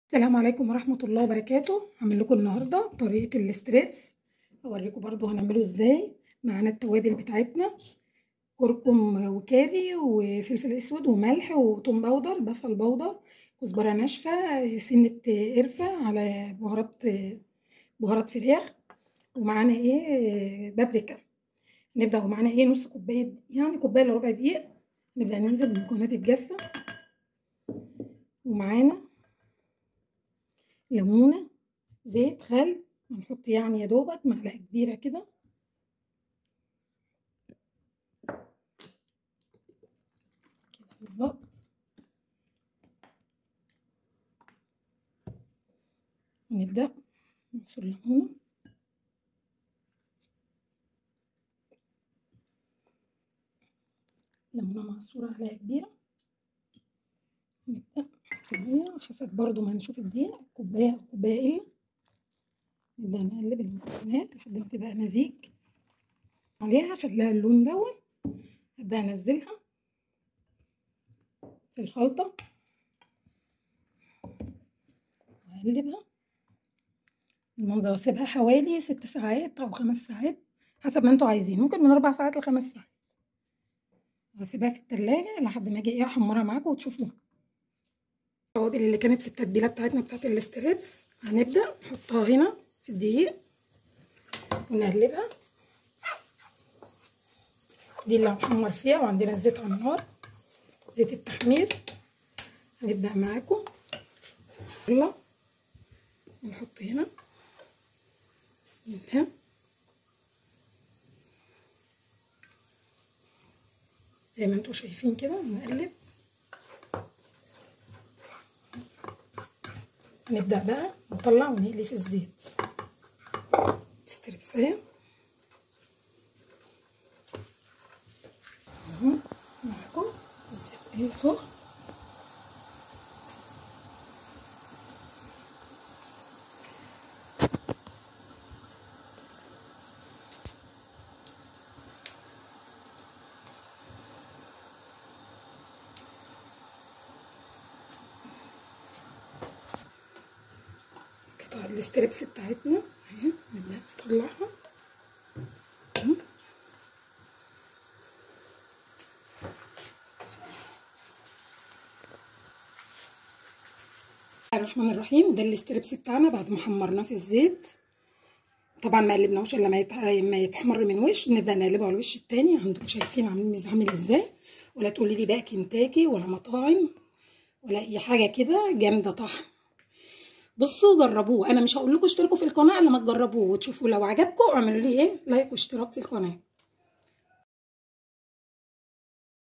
السلام عليكم ورحمة الله وبركاته هعمل لكم النهاردة طريقة الاستريبس هوريكم برضو هنعمله ازاي معانا التوابل بتاعتنا كركم وكاري وفلفل اسود وملح وتوم باودر بصل باودر كزبرة ناشفة سنة قرفة على بهارات بهارات فراخ ومعانا ايه بابريكا نبدأ ومعانا ايه نص كوباية يعني كوباية الا ربع دقيق نبدأ ننزل بالمكونات الجافة ومعانا ليمونة زيت خل هنحط يعني يا دوبك معلقة كبيرة كده كده بالظبط ونبدأ نعصر الليمونة ليمونة معصورة معلقة كبيرة نبدأ كوباية حسب برضو ما نشوف الدقيق كوباية أو كوباية إلا نبدأ نقلب المكونات لحد ما تبقى مزيج عليها خليها اللون دوت أبدأ أنزلها في الخلطة وأقلبها المنظر وأسيبها حوالي ست ساعات أو خمس ساعات حسب ما انتوا عايزين ممكن من أربع ساعات لخمس ساعات وأسيبها في التلاجة لحد ما أجي إيه أحمرها معاكم وتشوفوها التوابل اللي كانت في التتبيله بتاعتنا بتاعت الاستريبس هنبدا نحطها هنا في الدقيق ونقلبها دي اللي هنحمر فيها وعندنا الزيت على النار زيت التحمير هنبدا معاكم يلا نحط هنا بسم الله زي ما انتم شايفين كده نقلب نبدأ بقى نطلع ونقلي في الزيت استربساية اهو معاكم الزيت ايه سخن قطع الاستريبس بتاعتنا اهي نبدأ نطلعها الرحمن الرحيم ده الاستريبس بتاعنا بعد ما حمرناه في الزيت طبعا ما قلبناهوش الا ما يتحمر من وش نبدا نقلبه على الوش التاني عندكم شايفين عاملين عامل ازاي ولا تقولي لي بقى كنتاكي ولا مطاعم ولا اي حاجه كده جامده طحن بصوا جربوه انا مش هقول لكم اشتركوا في القناه الا ما تجربوه وتشوفوا لو عجبكم اعملوا لي ايه لايك واشتراك في القناه